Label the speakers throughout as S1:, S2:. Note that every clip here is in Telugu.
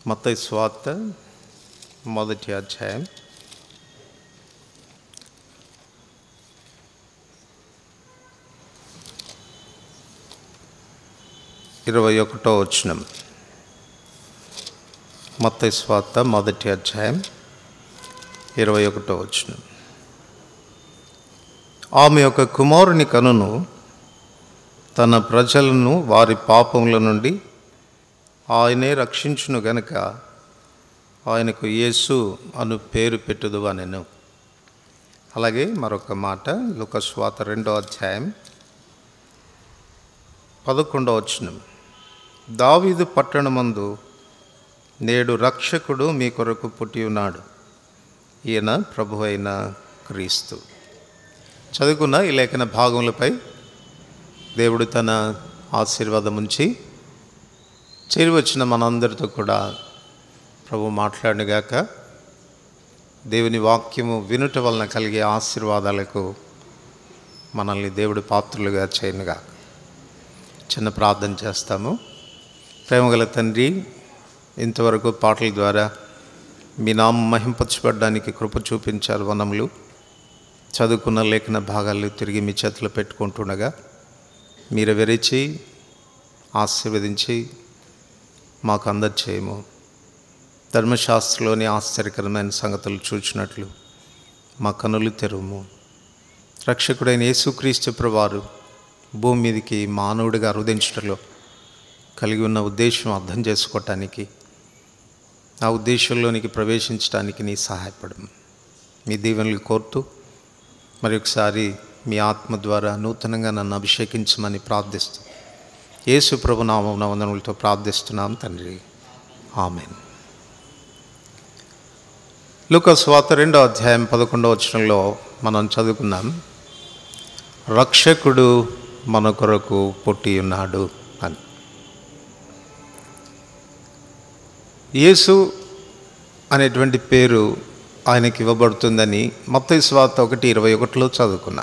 S1: మత్తయి స్వార్త మొదటి అధ్యాయం ఇరవై ఒకటో వచనం మత్తయి స్వార్త మొదటి అధ్యాయం ఇరవై ఒకటో వచనం ఆమె యొక్క కుమారుని కనును తన ప్రజలను వారి పాపముల నుండి ఆయనే రక్షించును గనుక ఆయనకు యేసు అను పేరు పెట్టుదు అనెను అలాగే మరొక మాట లుకస్వాత రెండో అధ్యాయం పదకొండవ వచనం దావీదు పట్టణమందు నేడు రక్షకుడు మీ కొరకు పుట్టి ఉన్నాడు ఈయన ప్రభు అయిన క్రీస్తు చదువుకున్న ఈ లేఖన భాగములపై దేవుడు తన ఆశీర్వాదం ఉంచి చేరి వచ్చిన మనందరితో కూడా ప్రభు మాట్లాడినగాక దేవుని వాక్యము వినుట వలన కలిగే ఆశీర్వాదాలకు మనల్ని దేవుడి పాత్రలుగా చేయనుగా చిన్న ప్రార్థన చేస్తాము ప్రేమగల తండ్రి ఇంతవరకు పాటల ద్వారా మీ నామం మహింపరచబడడానికి కృప చూపించారు వనములు చదువుకున్న లేఖన భాగాలు తిరిగి మీ చేతిలో పెట్టుకుంటుండగా మీరు విరిచి ఆశీర్వదించి మాకు అందచేయము ధర్మశాస్త్రంలోని ఆశ్చర్యకరమైన సంగతులు చూచినట్లు మా కనులు తెరుము రక్షకుడైన యేసుక్రీస్తు ప్రభువారు భూమి మీదకి మానవుడిగా రుదించడంలో కలిగి ఉన్న ఉద్దేశం అర్థం చేసుకోవటానికి ఆ ఉద్దేశంలోనికి ప్రవేశించడానికి నీ సహాయపడము మీ దీవెనలు కోరుతూ మరి ఒకసారి మీ ఆత్మ ద్వారా నూతనంగా నన్ను అభిషేకించమని ప్రార్థిస్తూ యేసు ప్రభు నామం వందనములతో ప్రార్థిస్తున్నాం తండ్రి ఆమెన్ లుక స్వాత రెండో అధ్యాయం పదకొండవ వచనంలో మనం చదువుకున్నాం రక్షకుడు మన కొరకు పుట్టి ఉన్నాడు అని యేసు అనేటువంటి పేరు ఆయనకి ఇవ్వబడుతుందని మొత్తం స్వాత ఒకటి ఇరవై ఒకటిలో చదువుకున్నా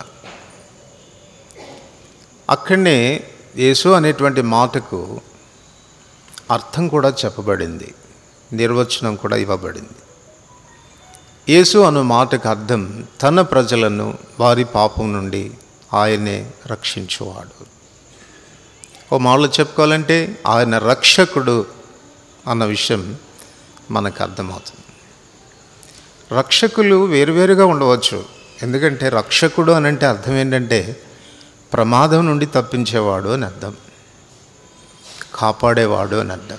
S1: అక్కడనే యేసు అనేటువంటి మాటకు అర్థం కూడా చెప్పబడింది నిర్వచనం కూడా ఇవ్వబడింది యేసు అను మాటకు అర్థం తన ప్రజలను వారి పాపం నుండి ఆయనే రక్షించువాడు ఓ మాటలో చెప్పుకోవాలంటే ఆయన రక్షకుడు అన్న విషయం మనకు అర్థమవుతుంది రక్షకులు వేరువేరుగా ఉండవచ్చు ఎందుకంటే రక్షకుడు అని అంటే అర్థం ఏంటంటే ప్రమాదం నుండి తప్పించేవాడు అని అర్థం కాపాడేవాడు అని అర్థం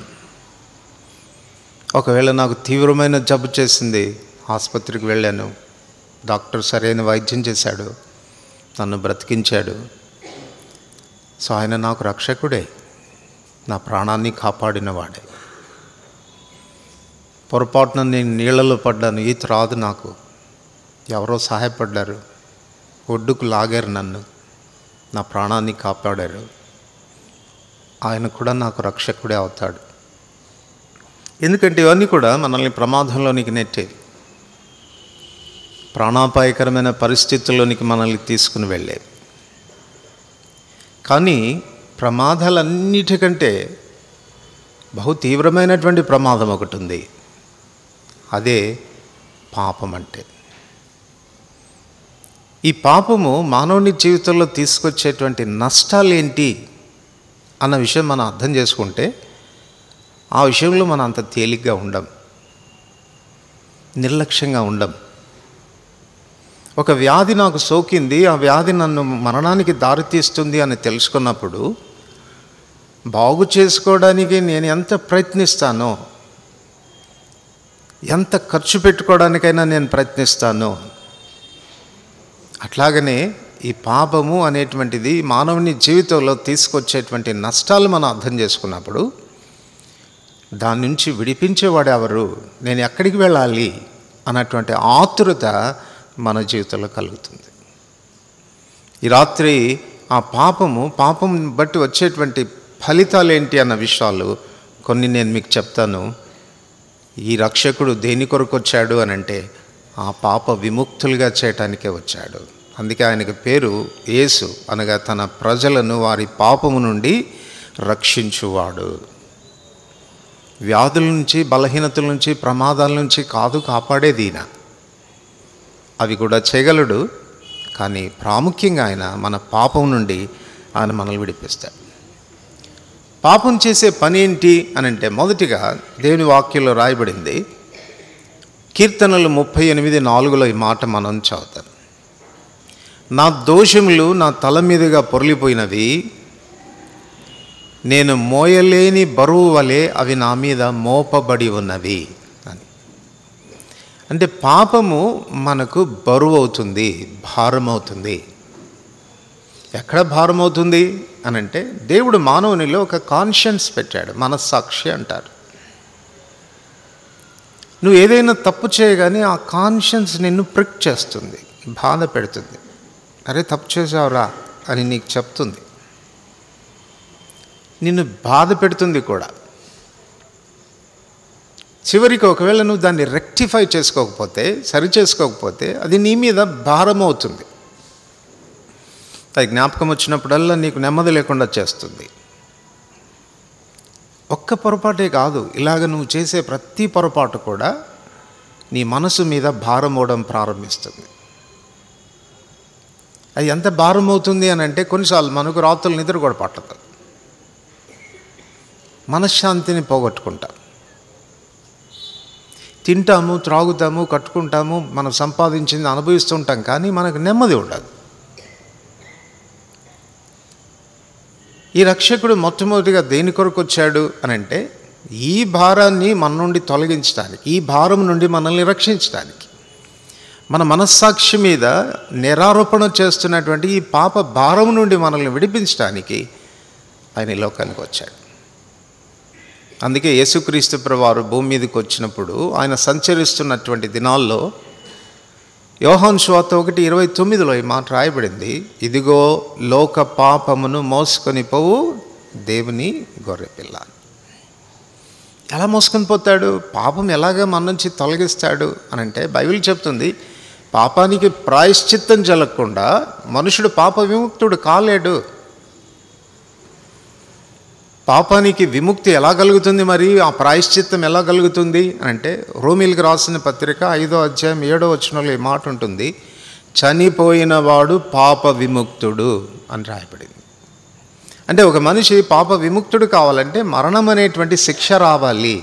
S1: ఒకవేళ నాకు తీవ్రమైన జబ్బు చేసింది ఆసుపత్రికి వెళ్ళాను డాక్టర్ సరైన వైద్యం చేశాడు నన్ను బ్రతికించాడు సో ఆయన నాకు రక్షకుడే నా ప్రాణాన్ని కాపాడినవాడే పొరపాటున నేను నీళ్ళలో పడ్డాను ఈత రాదు నాకు ఎవరో సహాయపడ్డారు ఒడ్డుకు లాగారు నన్ను నా ప్రాణాన్ని కాపాడారు ఆయన కూడా నాకు రక్షకుడే అవుతాడు ఎందుకంటే ఇవన్నీ కూడా మనల్ని ప్రమాదంలోనికి నెట్టేవి ప్రాణాపాయకరమైన పరిస్థితుల్లోనికి మనల్ని తీసుకుని వెళ్ళేవి కానీ ప్రమాదాలన్నిటికంటే బహు తీవ్రమైనటువంటి ప్రమాదం ఒకటి ఉంది అదే పాపం అంటే ఈ పాపము మానవుని జీవితంలో తీసుకొచ్చేటువంటి నష్టాలు ఏంటి అన్న విషయం మనం అర్థం చేసుకుంటే ఆ విషయంలో మనం అంత తేలిగ్గా ఉండం నిర్లక్ష్యంగా ఉండం ఒక వ్యాధి నాకు సోకింది ఆ వ్యాధి నన్ను మరణానికి దారితీస్తుంది అని తెలుసుకున్నప్పుడు బాగు చేసుకోవడానికి నేను ఎంత ప్రయత్నిస్తానో ఎంత ఖర్చు పెట్టుకోవడానికైనా నేను ప్రయత్నిస్తానో అట్లాగనే ఈ పాపము అనేటువంటిది మానవుని జీవితంలో తీసుకొచ్చేటువంటి నష్టాలు మనం అర్థం చేసుకున్నప్పుడు దాని నుంచి విడిపించేవాడు ఎవరు నేను ఎక్కడికి వెళ్ళాలి అన్నటువంటి ఆతురత మన జీవితంలో కలుగుతుంది ఈ రాత్రి ఆ పాపము పాపం బట్టి వచ్చేటువంటి ఫలితాలు ఏంటి అన్న విషయాలు కొన్ని నేను మీకు చెప్తాను ఈ రక్షకుడు దేని కొరకు వచ్చాడు అని అంటే ఆ పాప విముక్తులుగా చేయటానికే వచ్చాడు అందుకే ఆయనకి పేరు యేసు అనగా తన ప్రజలను వారి పాపము నుండి రక్షించువాడు వ్యాధుల నుంచి బలహీనతల నుంచి ప్రమాదాల నుంచి కాదు కాపాడేది ఈయన అవి కూడా చేయగలడు కానీ ప్రాముఖ్యంగా ఆయన మన పాపం నుండి ఆయన మనల్ని విడిపిస్తాడు పాపం చేసే పని ఏంటి అని అంటే మొదటిగా దేవుని వాక్యంలో రాయబడింది కీర్తనలు ముప్పై ఎనిమిది నాలుగులో ఈ మాట మనం చదువుతాం నా దోషములు నా తల మీదుగా పొరలిపోయినవి నేను మోయలేని బరువు వలె అవి నా మీద మోపబడి ఉన్నవి అని అంటే పాపము మనకు బరువు అవుతుంది భారం అవుతుంది ఎక్కడ భారం అవుతుంది అని అంటే దేవుడు మానవునిలో ఒక కాన్షియన్స్ పెట్టాడు మనస్సాక్షి అంటారు నువ్వు ఏదైనా తప్పు చేయగానే ఆ కాన్షియన్స్ నిన్ను ప్రిక్ చేస్తుంది బాధ పెడుతుంది అరే తప్పు చేసావురా అని నీకు చెప్తుంది నిన్ను బాధ పెడుతుంది కూడా చివరికి ఒకవేళ నువ్వు దాన్ని రెక్టిఫై చేసుకోకపోతే సరి చేసుకోకపోతే అది నీ మీద భారం అవుతుంది అది జ్ఞాపకం వచ్చినప్పుడల్లా నీకు నెమ్మది లేకుండా చేస్తుంది ఒక్క పొరపాటే కాదు ఇలాగ నువ్వు చేసే ప్రతి పొరపాటు కూడా నీ మనసు మీద భారం అవడం ప్రారంభిస్తుంది అది ఎంత భారం అవుతుంది అని అంటే కొన్నిసార్లు మనకు రాత్రులు నిద్ర కూడా పట్టదు మనశ్శాంతిని పోగొట్టుకుంటాం తింటాము త్రాగుతాము కట్టుకుంటాము మనం సంపాదించింది అనుభవిస్తుంటాం కానీ మనకు నెమ్మది ఉండదు ఈ రక్షకుడు మొట్టమొదటిగా దేని కొరకు వచ్చాడు అని అంటే ఈ భారాన్ని మన నుండి తొలగించడానికి ఈ భారం నుండి మనల్ని రక్షించడానికి మన మనస్సాక్షి మీద నిరారోపణ చేస్తున్నటువంటి ఈ పాప భారం నుండి మనల్ని విడిపించడానికి ఆయన ఈ లోకానికి వచ్చాడు అందుకే యేసుక్రీస్తు వారు భూమి మీదకి వచ్చినప్పుడు ఆయన సంచరిస్తున్నటువంటి దినాల్లో యోహాన్ శ్వాత ఒకటి ఇరవై తొమ్మిదిలో ఈ మాట రాయబడింది ఇదిగో లోక పాపమును మోసుకొని పోవు దేవుని గొర్రెపిల్ల ఎలా మోసుకొని పోతాడు పాపం ఎలాగ మన నుంచి తొలగిస్తాడు అని అంటే బైబిల్ చెప్తుంది పాపానికి ప్రాయశ్చిత్తం జరగకుండా మనుషుడు పాప విముక్తుడు కాలేడు పాపానికి విముక్తి ఎలా కలుగుతుంది మరి ఆ ప్రాయశ్చిత్తం ఎలా కలుగుతుంది అని అంటే రోమిల్కి రాసిన పత్రిక ఐదో అధ్యాయం ఏడో వచనంలో ఈ మాట ఉంటుంది చనిపోయిన వాడు పాప విముక్తుడు అని రాయబడింది అంటే ఒక మనిషి పాప విముక్తుడు కావాలంటే మరణం అనేటువంటి శిక్ష రావాలి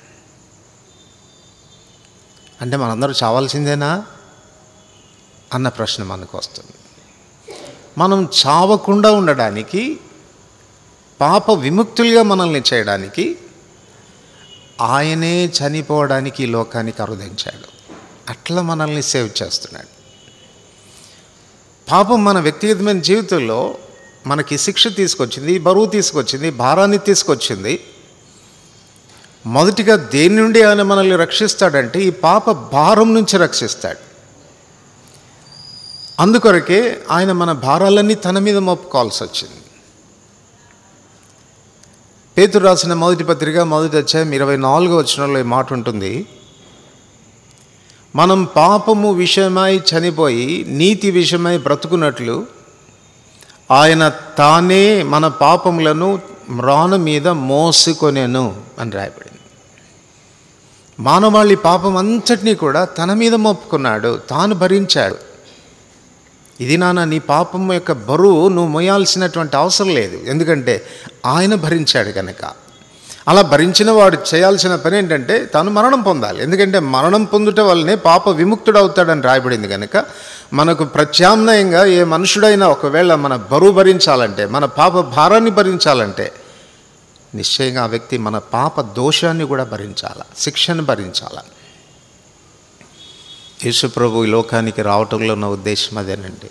S1: అంటే మనందరూ చావాల్సిందేనా అన్న ప్రశ్న మనకు వస్తుంది మనం చావకుండా ఉండడానికి పాప విముక్తులుగా మనల్ని చేయడానికి ఆయనే చనిపోవడానికి ఈ లోకానికి అరుదించాడు అట్లా మనల్ని సేవ్ చేస్తున్నాడు పాపం మన వ్యక్తిగతమైన జీవితంలో మనకి శిక్ష తీసుకొచ్చింది బరువు తీసుకొచ్చింది భారాన్ని తీసుకొచ్చింది మొదటిగా దేని నుండి ఆయన మనల్ని రక్షిస్తాడంటే ఈ పాప భారం నుంచి రక్షిస్తాడు అందుకొరకే ఆయన మన భారాలన్నీ తన మీద మోపుకోవాల్సి వచ్చింది పేతురు రాసిన మొదటి పత్రిక మొదటి అధ్యాయం ఇరవై నాలుగో వచనంలో ఈ మాట ఉంటుంది మనం పాపము విషయమై చనిపోయి నీతి విషయమై బ్రతుకున్నట్లు ఆయన తానే మన పాపములను మ్రాను మీద మోసుకొనెను అని రాయబడింది మానవాళి పాపం అంతటినీ కూడా తన మీద మోపుకున్నాడు తాను భరించాడు ఇది నాన్న నీ పాపం యొక్క బరువు నువ్వు మోయాల్సినటువంటి అవసరం లేదు ఎందుకంటే ఆయన భరించాడు కనుక అలా భరించిన వాడు చేయాల్సిన పని ఏంటంటే తాను మరణం పొందాలి ఎందుకంటే మరణం పొందుట వల్లనే పాప విముక్తుడు అవుతాడని రాయబడింది కనుక మనకు ప్రత్యామ్నాయంగా ఏ మనుషుడైనా ఒకవేళ మన బరువు భరించాలంటే మన పాప భారాన్ని భరించాలంటే నిశ్చయంగా ఆ వ్యక్తి మన పాప దోషాన్ని కూడా భరించాల శిక్షను భరించాల యేసుప్రభు ఈ లోకానికి రావటంలో ఉన్న ఉద్దేశం అదేనండి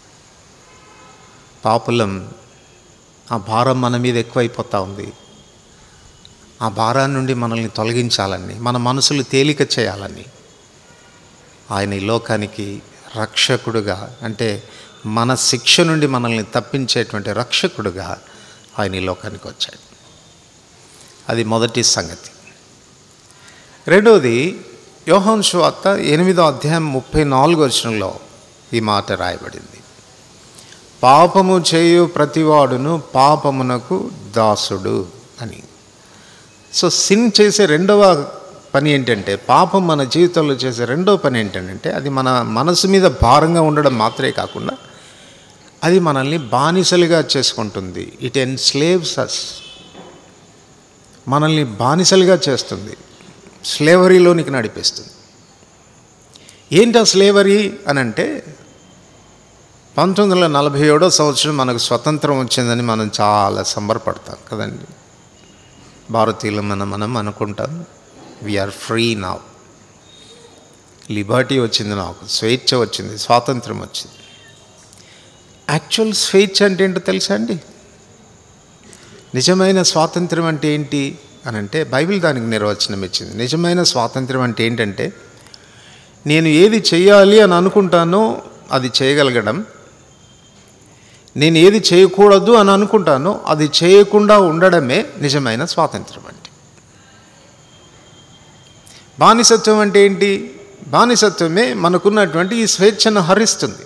S1: పాపులం ఆ భారం మన మీద ఎక్కువైపోతూ ఉంది ఆ భారాన్ని నుండి మనల్ని తొలగించాలని మన మనసులు తేలిక చేయాలని ఆయన ఈ లోకానికి రక్షకుడుగా అంటే మన శిక్ష నుండి మనల్ని తప్పించేటువంటి రక్షకుడుగా ఆయన ఈ లోకానికి వచ్చాడు అది మొదటి సంగతి రెండవది యోహాన్ శువార్త ఎనిమిదో అధ్యాయం ముప్పై నాలుగు వచనంలో ఈ మాట రాయబడింది పాపము చేయు ప్రతివాడును పాపమునకు దాసుడు అని సో సిన్ చేసే రెండవ పని ఏంటంటే పాపం మన జీవితంలో చేసే రెండవ పని ఏంటంటే అది మన మనసు మీద భారంగా ఉండడం మాత్రమే కాకుండా అది మనల్ని బానిసలుగా చేసుకుంటుంది ఇట్ ఎన్స్లేవ్స్ అస్ మనల్ని బానిసలుగా చేస్తుంది స్లేవరీలోనికి నడిపిస్తుంది ఏంటి ఆ స్లేవరీ అని అంటే పంతొమ్మిది వందల నలభై ఏడో సంవత్సరం మనకు స్వతంత్రం వచ్చిందని మనం చాలా సంబరపడతాం కదండి భారతీయులు మనం మనం అనుకుంటాం వీఆర్ ఫ్రీ నా లిబర్టీ వచ్చింది నాకు స్వేచ్ఛ వచ్చింది స్వాతంత్రం వచ్చింది యాక్చువల్ స్వేచ్ఛ అంటే ఏంటో తెలుసా అండి నిజమైన స్వాతంత్రం అంటే ఏంటి అని అంటే బైబిల్ దానికి నిర్వచనం ఇచ్చింది నిజమైన స్వాతంత్రం అంటే ఏంటంటే నేను ఏది చేయాలి అని అనుకుంటానో అది చేయగలగడం నేను ఏది చేయకూడదు అని అనుకుంటానో అది చేయకుండా ఉండడమే నిజమైన స్వాతంత్రం అంటే బానిసత్వం అంటే ఏంటి బానిసత్వమే మనకున్నటువంటి ఈ స్వేచ్ఛను హరిస్తుంది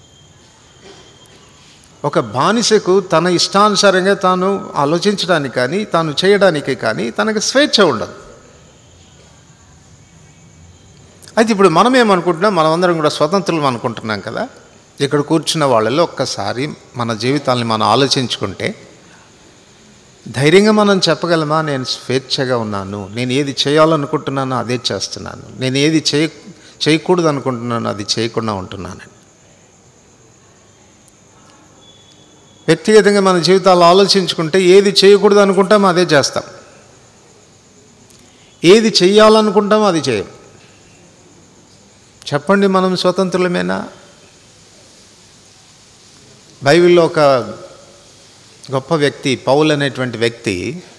S1: ఒక బానిసకు తన ఇష్టానుసారంగా తాను ఆలోచించడానికి కానీ తాను చేయడానికి కానీ తనకు స్వేచ్ఛ ఉండదు అయితే ఇప్పుడు మనం ఏమనుకుంటున్నాం మనమందరం కూడా స్వతంత్రులం అనుకుంటున్నాం కదా ఇక్కడ కూర్చున్న వాళ్ళలో ఒక్కసారి మన జీవితాన్ని మనం ఆలోచించుకుంటే ధైర్యంగా మనం చెప్పగలమా నేను స్వేచ్ఛగా ఉన్నాను నేను ఏది చేయాలనుకుంటున్నానో అదే చేస్తున్నాను నేను ఏది చేయ చేయకూడదు అనుకుంటున్నానో అది చేయకుండా ఉంటున్నాను వ్యక్తిగతంగా మన జీవితాలు ఆలోచించుకుంటే ఏది చేయకూడదు అనుకుంటామో అదే చేస్తాం ఏది చెయ్యాలనుకుంటామో అది చేయం చెప్పండి మనం స్వతంత్రులమేనా బైబిల్లో ఒక గొప్ప వ్యక్తి పౌల్ అనేటువంటి వ్యక్తి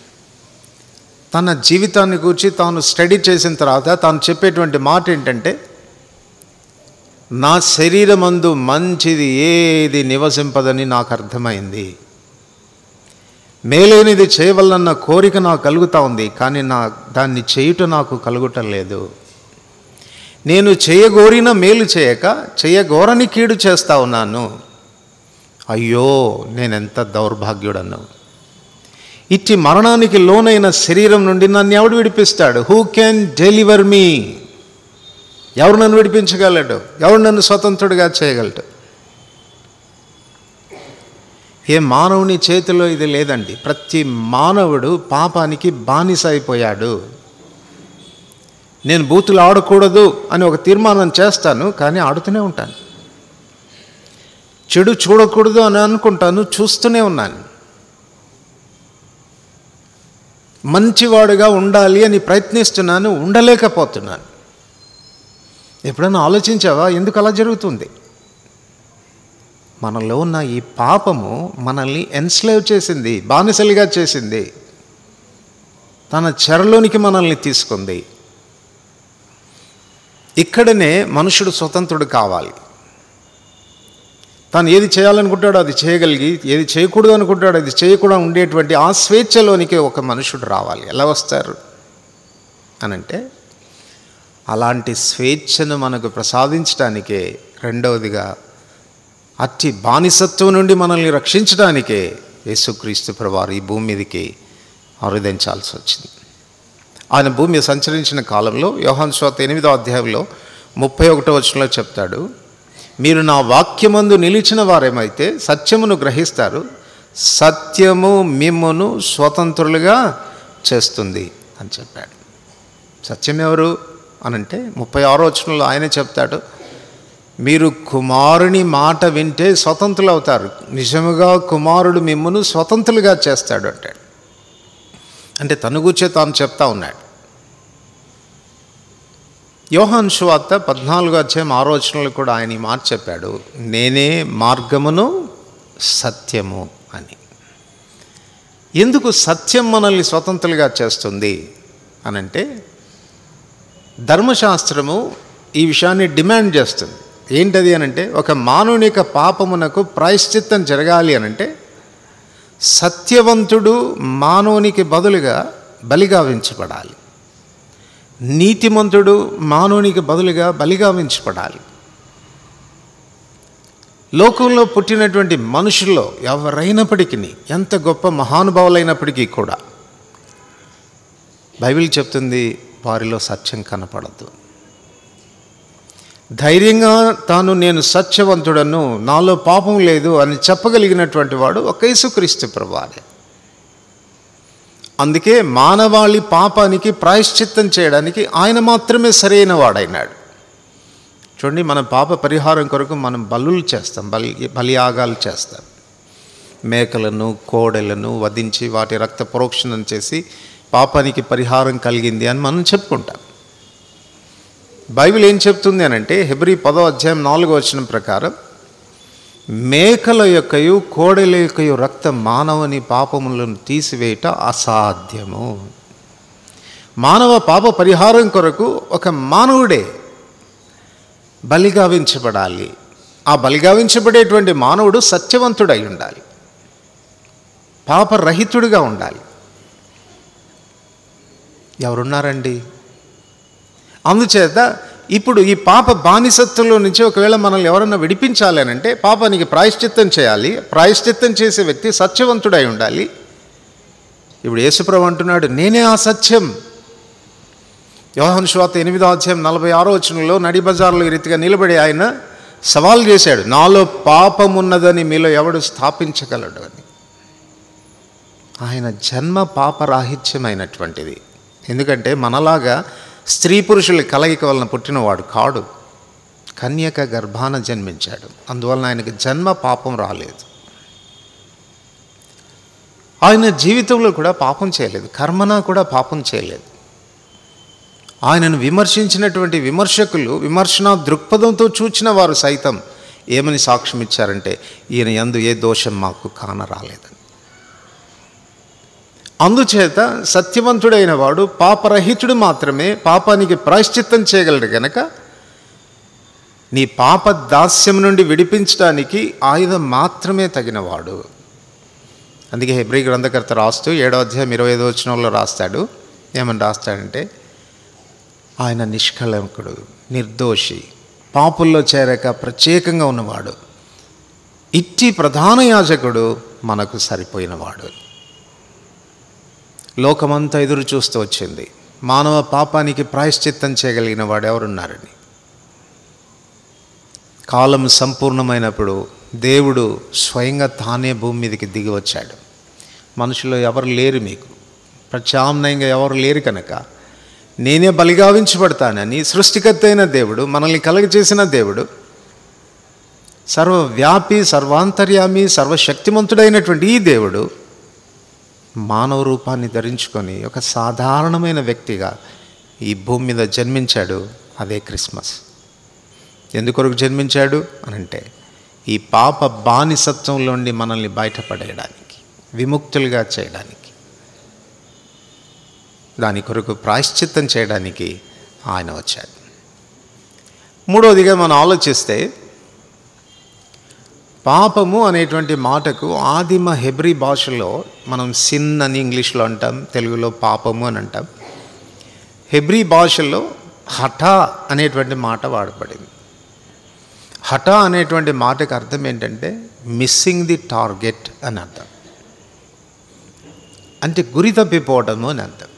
S1: తన జీవితాన్ని గురించి తాను స్టడీ చేసిన తర్వాత తాను చెప్పేటువంటి మాట ఏంటంటే నా శరీరమందు మంచిది ఏది నివసింపదని నాకు అర్థమైంది మేలేనిది చేయవలన్న కోరిక నాకు కలుగుతూ ఉంది కానీ నా దాన్ని చేయుట నాకు కలుగుటం లేదు నేను చేయగోరిన మేలు చేయక చేయగోరని కీడు చేస్తా ఉన్నాను అయ్యో నేనెంత దౌర్భాగ్యుడన్నావు ఇట్టి మరణానికి లోనైన శరీరం నుండి నన్ను ఎవడు విడిపిస్తాడు హూ కెన్ డెలివర్ మీ ఎవరు నన్ను విడిపించగలడు ఎవరు నన్ను స్వతంత్రుడిగా చేయగలడు ఏ మానవుని చేతిలో ఇది లేదండి ప్రతి మానవుడు పాపానికి బానిస అయిపోయాడు నేను బూతులు ఆడకూడదు అని ఒక తీర్మానం చేస్తాను కానీ ఆడుతూనే ఉంటాను చెడు చూడకూడదు అని అనుకుంటాను చూస్తూనే ఉన్నాను మంచివాడుగా ఉండాలి అని ప్రయత్నిస్తున్నాను ఉండలేకపోతున్నాను ఎప్పుడైనా ఆలోచించావా ఎందుకు అలా జరుగుతుంది మనలో ఉన్న ఈ పాపము మనల్ని ఎన్స్లేవ్ చేసింది బానిసలుగా చేసింది తన చెరలోనికి మనల్ని తీసుకుంది ఇక్కడనే మనుషుడు స్వతంత్రుడు కావాలి తాను ఏది చేయాలనుకుంటాడో అది చేయగలిగి ఏది చేయకూడదు అనుకుంటాడో అది చేయకుండా ఉండేటువంటి ఆ స్వేచ్ఛలోనికి ఒక మనుషుడు రావాలి ఎలా వస్తారు అనంటే అలాంటి స్వేచ్ఛను మనకు ప్రసాదించడానికే రెండవదిగా అట్టి బానిసత్వం నుండి మనల్ని రక్షించడానికే యేసుక్రీస్తు ప్రభువారు ఈ భూమి మీదకి ఆరుదించాల్సి వచ్చింది ఆయన భూమి మీద సంచరించిన కాలంలో యోహాన్ స్వాత ఎనిమిదో అధ్యాయంలో ముప్పై ఒకటో వచనంలో చెప్తాడు మీరు నా వాక్యమందు నిలిచిన వారేమైతే సత్యమును గ్రహిస్తారు సత్యము మిమ్మును స్వతంత్రులుగా చేస్తుంది అని చెప్పాడు సత్యం ఎవరు అనంటే ముప్పై ఆరో వచనంలో ఆయనే చెప్తాడు మీరు కుమారుని మాట వింటే స్వతంత్రులు అవుతారు నిజముగా కుమారుడు మిమ్మను స్వతంత్రులుగా చేస్తాడు అంటాడు అంటే తను కూర్చే తాను చెప్తా ఉన్నాడు యోహాన్ శువార్త పద్నాలుగు అధ్యాయం ఆలోచనలు కూడా ఆయన ఈ మాట చెప్పాడు నేనే మార్గమును సత్యము అని ఎందుకు సత్యం మనల్ని స్వతంత్రులుగా చేస్తుంది అనంటే ధర్మశాస్త్రము ఈ విషయాన్ని డిమాండ్ చేస్తుంది ఏంటది అనంటే ఒక మానవుని యొక్క పాపమునకు ప్రాయశ్చిత్తం జరగాలి అనంటే సత్యవంతుడు మానవునికి బదులుగా బలిగావించబడాలి నీతిమంతుడు మానవునికి బదులుగా బలిగావించబడాలి లోకంలో పుట్టినటువంటి మనుషుల్లో ఎవరైనప్పటికీ ఎంత గొప్ప మహానుభావులైనప్పటికీ కూడా బైబిల్ చెప్తుంది వారిలో సత్యం కనపడదు ధైర్యంగా తాను నేను సత్యవంతుడను నాలో పాపం లేదు అని చెప్పగలిగినటువంటి వాడు ఒక యేసుక్రీస్తు ప్రభువారే అందుకే మానవాళి పాపానికి ప్రాయశ్చిత్తం చేయడానికి ఆయన మాత్రమే సరైన వాడైనాడు చూడండి మన పాప పరిహారం కొరకు మనం బలులు చేస్తాం బలి బలియాగాలు చేస్తాం మేకలను కోడెలను వధించి వాటి రక్త ప్రోక్షణం చేసి పాపానికి పరిహారం కలిగింది అని మనం చెప్పుకుంటాం బైబిల్ ఏం చెప్తుంది అని అంటే హెబ్రి పదో అధ్యాయం నాలుగో వచ్చిన ప్రకారం మేకల యొక్కయు కోడెల యొక్కయు రక్తం మానవుని పాపములను తీసివేయట అసాధ్యము మానవ పాప పరిహారం కొరకు ఒక మానవుడే బలిగావించబడాలి ఆ బలిగావించబడేటువంటి మానవుడు సత్యవంతుడై ఉండాలి పాపరహితుడిగా ఉండాలి ఎవరున్నారండి అందుచేత ఇప్పుడు ఈ పాప బానిసత్వంలో నుంచి ఒకవేళ మనల్ని ఎవరన్నా విడిపించాలి అని అంటే పాపానికి ప్రాయశ్చిత్తం చేయాలి ప్రాయశ్చిత్తం చేసే వ్యక్తి సత్యవంతుడై ఉండాలి ఇప్పుడు యేసుప్రభు అంటున్నాడు నేనే ఆ సత్యం యోహన్ శ్వాత ఎనిమిదో అధ్యాయం నలభై ఆరో వచనంలో నడి బజార్లో ఈ రీతిగా నిలబడి ఆయన సవాల్ చేశాడు నాలో పాపం ఉన్నదని మీలో ఎవడు స్థాపించగలడు అని ఆయన జన్మ పాపరాహిత్యమైనటువంటిది ఎందుకంటే మనలాగా స్త్రీ పురుషుల కలయిక వలన పుట్టినవాడు కాడు కన్యక గర్భాన జన్మించాడు అందువలన ఆయనకి జన్మ పాపం రాలేదు ఆయన జీవితంలో కూడా పాపం చేయలేదు కర్మన కూడా పాపం చేయలేదు ఆయనను విమర్శించినటువంటి విమర్శకులు విమర్శన దృక్పథంతో చూచిన వారు సైతం ఏమని సాక్ష్యం ఇచ్చారంటే ఈయన యందు ఏ దోషం మాకు కానరాలేదని అందుచేత సత్యవంతుడైన వాడు పాపరహితుడు మాత్రమే పాపానికి ప్రాయశ్చిత్తం చేయగలడు గనక నీ పాప దాస్యం నుండి విడిపించడానికి ఆయుధం మాత్రమే తగినవాడు అందుకే హెబ్రి గ్రంథకర్త రాస్తూ ఏడో అధ్యాయం ఇరవై ఐదో వచనంలో రాస్తాడు ఏమని రాస్తాడంటే ఆయన నిష్కళంకుడు నిర్దోషి పాపుల్లో చేరక ప్రత్యేకంగా ఉన్నవాడు ఇట్టి ప్రధాన యాజకుడు మనకు సరిపోయినవాడు లోకమంతా ఎదురు చూస్తూ వచ్చింది మానవ పాపానికి ప్రాయశ్చిత్తం చేయగలిగిన వాడు ఎవరున్నారని కాలం సంపూర్ణమైనప్పుడు దేవుడు స్వయంగా తానే భూమి మీదకి దిగి వచ్చాడు మనుషులు ఎవరు లేరు మీకు ప్రత్యామ్నాయంగా ఎవరు లేరు కనుక నేనే బలిగావించబడతానని సృష్టికర్త అయిన దేవుడు మనల్ని కలగచేసిన దేవుడు సర్వవ్యాపి సర్వాంతర్యామి సర్వశక్తిమంతుడైనటువంటి ఈ దేవుడు మానవ రూపాన్ని ధరించుకొని ఒక సాధారణమైన వ్యక్తిగా ఈ భూమి మీద జన్మించాడు అదే క్రిస్మస్ ఎందుకొరకు జన్మించాడు అనంటే ఈ పాప బానిసత్వంలో నుండి మనల్ని బయటపడేయడానికి విముక్తులుగా చేయడానికి దాని కొరకు ప్రాయశ్చిత్తం చేయడానికి ఆయన వచ్చాడు మూడవదిగా మనం ఆలోచిస్తే పాపము అనేటువంటి మాటకు ఆదిమ హెబ్రి భాషలో మనం సిన్ అని ఇంగ్లీష్లో అంటాం తెలుగులో పాపము అని అంటాం హెబ్రి భాషలో హఠ అనేటువంటి మాట వాడబడింది హఠ అనేటువంటి మాటకు అర్థం ఏంటంటే మిస్సింగ్ ది టార్గెట్ అని అర్థం అంటే గురి తప్పిపోవడము అని అర్థం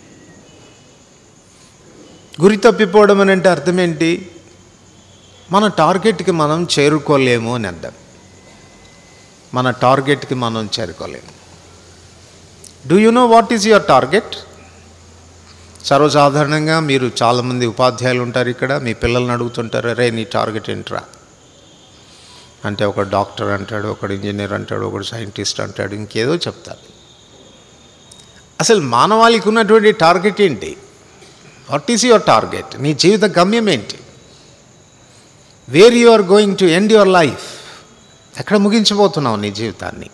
S1: గురి తప్పిపోవడం అని అంటే అర్థం ఏంటి మన టార్గెట్కి మనం చేరుకోలేము అని అర్థం మన టార్గెట్కి మనం చేరుకోలేము do you know what is your target సర్వసాధారణంగా మీరు చాలామంది ఉపాధ్యాయులు ఉంటారు ఇక్కడ మీ పిల్లల్ని అడుగుతుంటారు రే నీ టార్గెట్ ఏంట్రా అంటే ఒక డాక్టర్ అంటాడు ఒకడు ఇంజనీర్ అంటాడు ఒకడు సైంటిస్ట్ అంటాడు ఇంకేదో చెప్తారు అసలు మానవాళికి ఉన్నటువంటి టార్గెట్ ఏంటి వాట్ ఈస్ యువర్ టార్గెట్ నీ జీవిత గమ్యం ఏంటి where you are going to end your life ఎక్కడ ముగించబోతున్నావు నీ జీవితాన్ని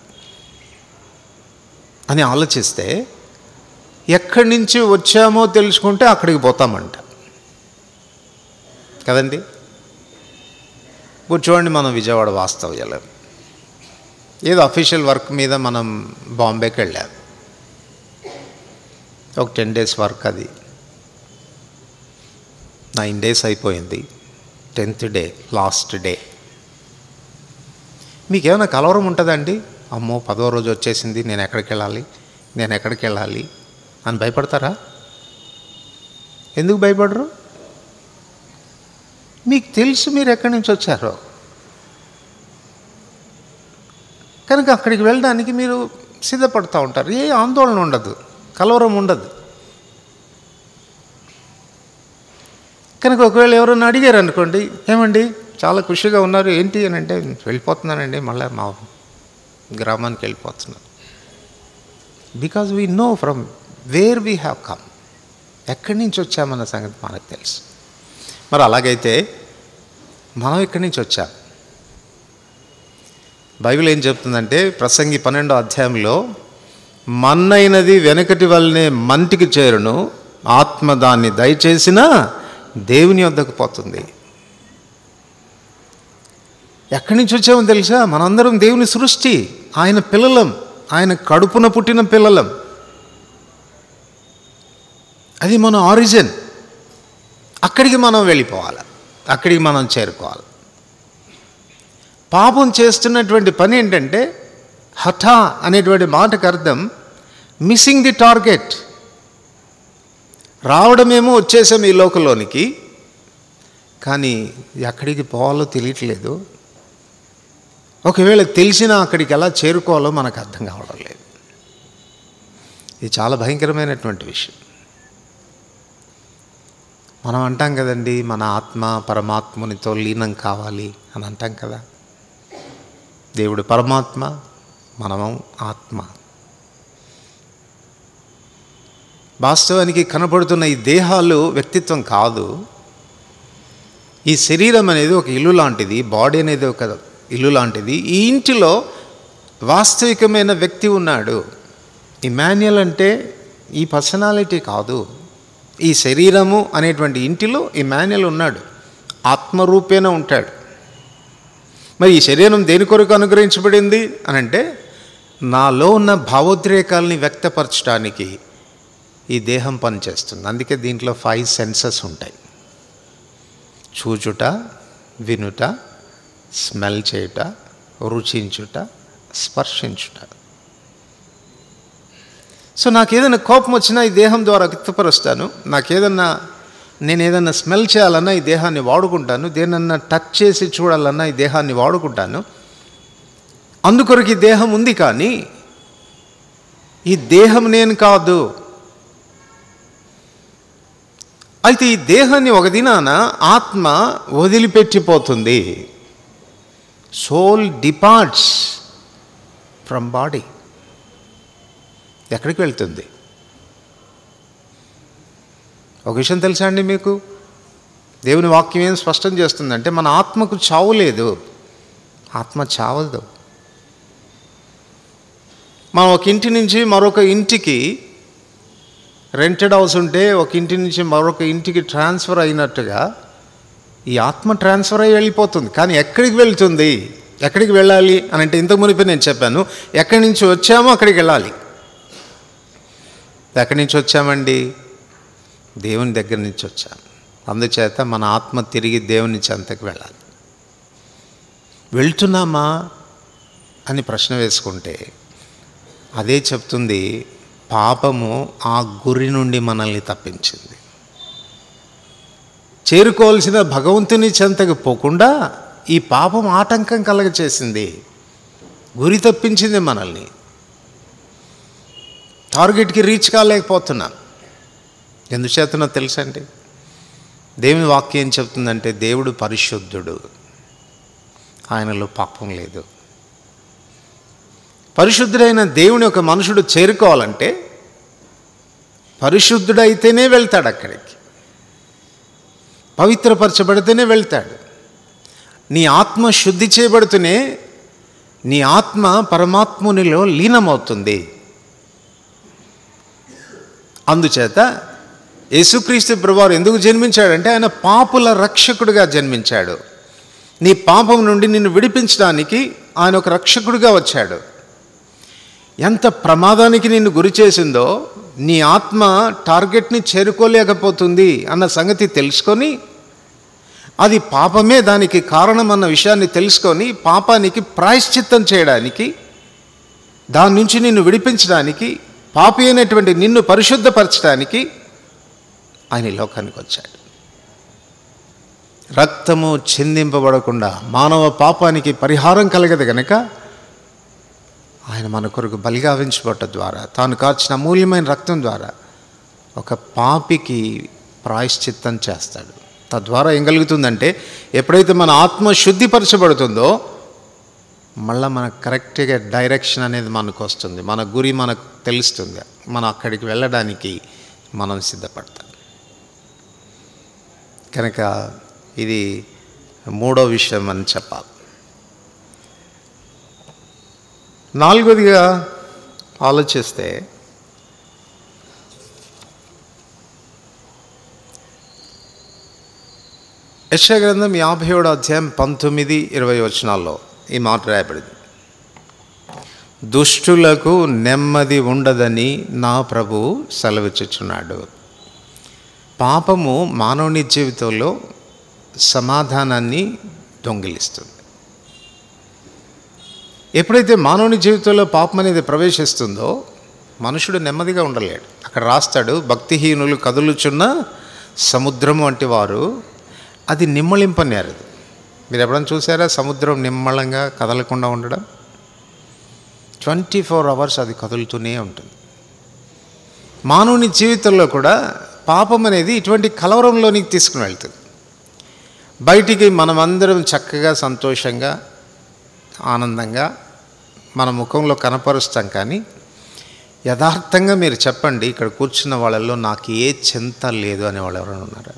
S1: అని ఆలోచిస్తే ఎక్కడి నుంచి వచ్చామో తెలుసుకుంటే అక్కడికి పోతామంట కదండి ఇప్పుడు చూడండి మనం విజయవాడ వాస్తవ్యాలు ఏదో అఫీషియల్ వర్క్ మీద మనం బాంబేకి వెళ్ళాం ఒక టెన్ డేస్ వర్క్ అది నైన్ డేస్ అయిపోయింది టెన్త్ డే లాస్ట్ డే మీకేమైనా కలవరం ఉంటుందండి అమ్మో పదో రోజు వచ్చేసింది నేను ఎక్కడికి వెళ్ళాలి నేను ఎక్కడికి వెళ్ళాలి అని భయపడతారా ఎందుకు భయపడరు మీకు తెలుసు మీరు ఎక్కడి నుంచి వచ్చారో కనుక అక్కడికి వెళ్ళడానికి మీరు సిద్ధపడుతూ ఉంటారు ఏ ఆందోళన ఉండదు కలవరం ఉండదు కనుక ఒకవేళ ఎవరన్నా అడిగారు అనుకోండి ఏమండి చాలా ఖుషిగా ఉన్నారు ఏంటి అని అంటే వెళ్ళిపోతున్నానండి మళ్ళీ మా గ్రామానికి వెళ్ళిపోతున్నాను because we know from where we have come ఎక్కడి నుంచి వచ్చామన్న సంగతి మనకు తెలుసు మరి అలాగైతే మనం ఎక్కడి నుంచి వచ్చాం బైబిల్ ఏం చెప్తుందంటే ప్రసంగి పన్నెండో అధ్యాయంలో మన్నైనది వెనకటి వల్లనే మంటికి చేరును ఆత్మ దాన్ని దయచేసిన దేవుని వద్దకు పోతుంది ఎక్కడి నుంచి వచ్చామో తెలుసా మనందరం దేవుని సృష్టి ఆయన పిల్లలం ఆయన కడుపున పుట్టిన పిల్లలం అది మన ఆరిజిన్ అక్కడికి మనం వెళ్ళిపోవాలి అక్కడికి మనం చేరుకోవాలి పాపం చేస్తున్నటువంటి పని ఏంటంటే హఠా అనేటువంటి మాటకు అర్థం మిస్సింగ్ ది టార్గెట్ రావడమేమో వచ్చేసాం ఈ లోకంలోనికి కానీ ఎక్కడికి పోవాలో తెలియట్లేదు ఒకవేళ తెలిసినా అక్కడికి ఎలా చేరుకోవాలో మనకు అర్థం కావడం లేదు ఇది చాలా భయంకరమైనటువంటి విషయం మనం అంటాం కదండి మన ఆత్మ పరమాత్మునితో లీనం కావాలి అని అంటాం కదా దేవుడు పరమాత్మ మనము ఆత్మ వాస్తవానికి కనపడుతున్న ఈ దేహాలు వ్యక్తిత్వం కాదు ఈ శరీరం అనేది ఒక ఇల్లు లాంటిది బాడీ అనేది ఒక ఇల్లు లాంటిది ఈ ఇంటిలో వాస్తవికమైన వ్యక్తి ఉన్నాడు ఇమాన్యుయల్ అంటే ఈ పర్సనాలిటీ కాదు ఈ శరీరము అనేటువంటి ఇంటిలో ఇమాన్యుయల్ ఉన్నాడు ఆత్మరూపేణ ఉంటాడు మరి ఈ శరీరం దేని కొరకు అనుగ్రహించబడింది అని అంటే నాలో ఉన్న భావోద్రేకాలని వ్యక్తపరచడానికి ఈ దేహం పనిచేస్తుంది అందుకే దీంట్లో ఫైవ్ సెన్సెస్ ఉంటాయి చూచుట వినుట స్మెల్ చేయుట రుచించుట స్పర్శించుట సో నాకు ఏదైనా కోపం వచ్చినా ఈ దేహం ద్వారా వ్యక్తపరుస్తాను నాకు ఏదన్నా నేను ఏదన్నా స్మెల్ చేయాలన్నా ఈ దేహాన్ని వాడుకుంటాను దేనన్నా టచ్ చేసి చూడాలన్నా ఈ దేహాన్ని వాడుకుంటాను అందుకొరకు ఈ దేహం ఉంది కానీ ఈ దేహం నేను కాదు అయితే ఈ దేహాన్ని ఒక దినాన ఆత్మ వదిలిపెట్టిపోతుంది సోల్ డిపార్ట్స్ ఫ్రమ్ బాడీ ఎక్కడికి వెళ్తుంది ఒక విషయం తెలుసా అండి మీకు దేవుని వాక్యం ఏం స్పష్టం చేస్తుందంటే మన ఆత్మకు చావు లేదు ఆత్మ చావదు మనం ఒక ఇంటి నుంచి మరొక ఇంటికి రెంటెడ్ హౌస్ ఉంటే ఒక ఇంటి నుంచి మరొక ఇంటికి ట్రాన్స్ఫర్ అయినట్టుగా ఈ ఆత్మ ట్రాన్స్ఫర్ అయ్యి వెళ్ళిపోతుంది కానీ ఎక్కడికి వెళ్తుంది ఎక్కడికి వెళ్ళాలి అని అంటే ఇంతకు మునిపే నేను చెప్పాను ఎక్కడి నుంచి వచ్చామో అక్కడికి వెళ్ళాలి ఎక్కడి నుంచి వచ్చామండి దేవుని దగ్గర నుంచి వచ్చాం అందుచేత మన ఆత్మ తిరిగి దేవుని చెంతకు వెళ్ళాలి వెళ్తున్నామా అని ప్రశ్న వేసుకుంటే అదే చెప్తుంది పాపము ఆ గురి నుండి మనల్ని తప్పించింది చేరుకోవాల్సిన భగవంతుని చెంతకు పోకుండా ఈ పాపం ఆటంకం కలగచేసింది గురి తప్పించింది మనల్ని టార్గెట్కి రీచ్ కాలేకపోతున్నాం ఎందుచేతనో తెలుసండి దేవుని వాక్యం ఏం చెప్తుందంటే దేవుడు పరిశుద్ధుడు ఆయనలో పాపం లేదు పరిశుద్ధుడైన దేవుని ఒక మనుషుడు చేరుకోవాలంటే పరిశుద్ధుడైతేనే వెళ్తాడు అక్కడికి పవిత్రపరచబడితేనే వెళ్తాడు నీ ఆత్మ శుద్ధి చేయబడుతూనే నీ ఆత్మ పరమాత్మునిలో లీనమవుతుంది అందుచేత యేసుక్రీస్తు ప్రభువారు ఎందుకు జన్మించాడంటే ఆయన పాపుల రక్షకుడిగా జన్మించాడు నీ పాపం నుండి నిన్ను విడిపించడానికి ఆయన ఒక రక్షకుడిగా వచ్చాడు ఎంత ప్రమాదానికి నిన్ను గురి చేసిందో నీ ఆత్మ టార్గెట్ని చేరుకోలేకపోతుంది అన్న సంగతి తెలుసుకొని అది పాపమే దానికి కారణం అన్న విషయాన్ని తెలుసుకొని పాపానికి ప్రాయశ్చిత్తం చేయడానికి దాని నుంచి నిన్ను విడిపించడానికి పాపి అయినటువంటి నిన్ను పరిశుద్ధపరచడానికి ఆయన ఈ లోకానికి వచ్చాడు రక్తము చిందింపబడకుండా మానవ పాపానికి పరిహారం కలగదు గనక ఆయన మన కొరకు బలిగావించబట్ట ద్వారా తాను కార్చిన అమూల్యమైన రక్తం ద్వారా ఒక పాపికి ప్రాయశ్చిత్తం చేస్తాడు తద్వారా ఏం కలుగుతుందంటే ఎప్పుడైతే మన ఆత్మ శుద్ధిపరచబడుతుందో మళ్ళీ మనకు కరెక్ట్గా డైరెక్షన్ అనేది మనకు వస్తుంది మన గురి మనకు తెలుస్తుంది మనం అక్కడికి వెళ్ళడానికి మనం సిద్ధపడతాం కనుక ఇది మూడో విషయం అని చెప్పాలి నాలుగోదిగా ఆలోచిస్తే యశ గ్రంథం యాభై ఏడో అధ్యాయం పంతొమ్మిది ఇరవై వచనాల్లో ఈ మాట రాయబడింది దుష్టులకు నెమ్మది ఉండదని నా ప్రభు సెలవిచ్చుచున్నాడు పాపము మానవుని జీవితంలో సమాధానాన్ని దొంగిలిస్తుంది ఎప్పుడైతే మానవుని జీవితంలో పాపం అనేది ప్రవేశిస్తుందో మనుషుడు నెమ్మదిగా ఉండలేడు అక్కడ రాస్తాడు భక్తిహీనులు కదులుచున్న సముద్రం వంటి వారు అది నిమ్మళింపనేరదు మీరు ఎప్పుడైనా చూసారా సముద్రం నిమ్మళంగా కదలకుండా ఉండడం ట్వంటీ ఫోర్ అవర్స్ అది కదులుతూనే ఉంటుంది మానవుని జీవితంలో కూడా పాపం అనేది ఇటువంటి కలవరంలోనికి తీసుకుని వెళ్తుంది బయటికి మనమందరం చక్కగా సంతోషంగా ఆనందంగా మన ముఖంలో కనపరుస్తాం కానీ యథార్థంగా మీరు చెప్పండి ఇక్కడ కూర్చున్న వాళ్ళల్లో నాకు ఏ చింత లేదు అనే వాళ్ళు ఎవరైనా ఉన్నారా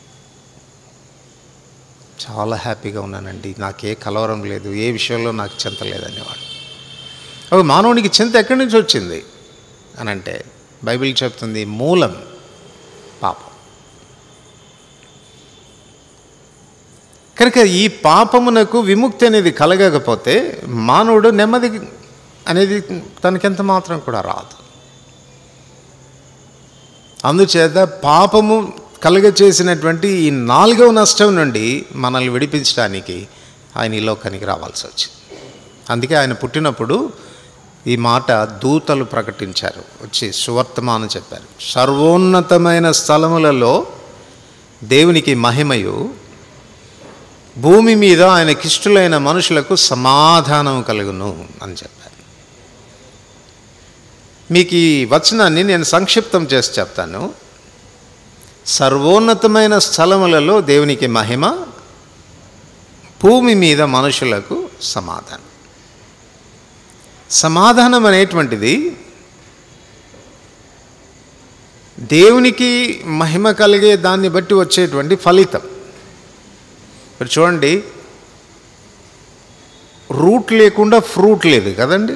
S1: చాలా హ్యాపీగా ఉన్నానండి నాకు ఏ కలవరం లేదు ఏ విషయంలో నాకు చింత లేదనేవాడు ఒక మానవునికి చింత ఎక్కడి నుంచి వచ్చింది అని అంటే బైబిల్ చెప్తుంది మూలం పాపం కనుక ఈ పాపమునకు విముక్తి అనేది కలగకపోతే మానవుడు నెమ్మది అనేది తనకెంత మాత్రం కూడా రాదు అందుచేత పాపము కలుగ చేసినటువంటి ఈ నాలుగవ నష్టం నుండి మనల్ని విడిపించడానికి ఆయన ఈ లోకానికి రావాల్సి వచ్చింది అందుకే ఆయన పుట్టినప్పుడు ఈ మాట దూతలు ప్రకటించారు వచ్చి సువర్తమానం చెప్పారు సర్వోన్నతమైన స్థలములలో దేవునికి మహిమయు భూమి మీద ఆయనకిష్టులైన మనుషులకు సమాధానం కలుగును అని చెప్పారు మీకు ఈ వచనాన్ని నేను సంక్షిప్తం చేసి చెప్తాను సర్వోన్నతమైన స్థలములలో దేవునికి మహిమ భూమి మీద మనుషులకు సమాధానం సమాధానం అనేటువంటిది దేవునికి మహిమ కలిగే దాన్ని బట్టి వచ్చేటువంటి ఫలితం మీరు చూడండి రూట్ లేకుండా ఫ్రూట్ లేదు కదండి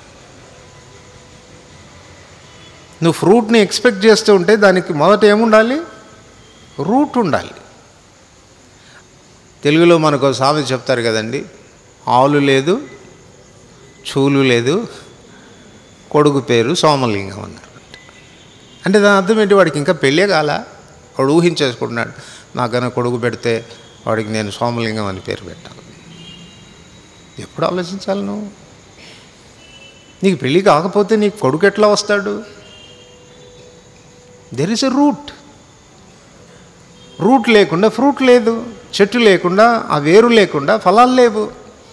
S1: నువ్వు ఫ్రూట్ని ఎక్స్పెక్ట్ చేస్తూ ఉంటే దానికి మొదట ఏముండాలి రూట్ ఉండాలి తెలుగులో మనకు సామెత చెప్తారు కదండి ఆలు లేదు చూలు లేదు కొడుకు పేరు సోమలింగం అన్నారు అంటే దాని అర్థం ఏంటి వాడికి ఇంకా పెళ్ళే కాల వాడు ఊహించేసుకుంటున్నాడు నాకన్నా కొడుకు పెడితే వాడికి నేను సోమలింగం అని పేరు పెట్టాను ఎప్పుడు ఆలోచించాలి నువ్వు నీకు పెళ్ళి కాకపోతే నీకు కొడుకు ఎట్లా వస్తాడు there is a root root లేకుండా ఫ్రూట్ లేదు చెట్టు లేకుండా ఆ వేరు లేకుండా ఫలాలు లేవు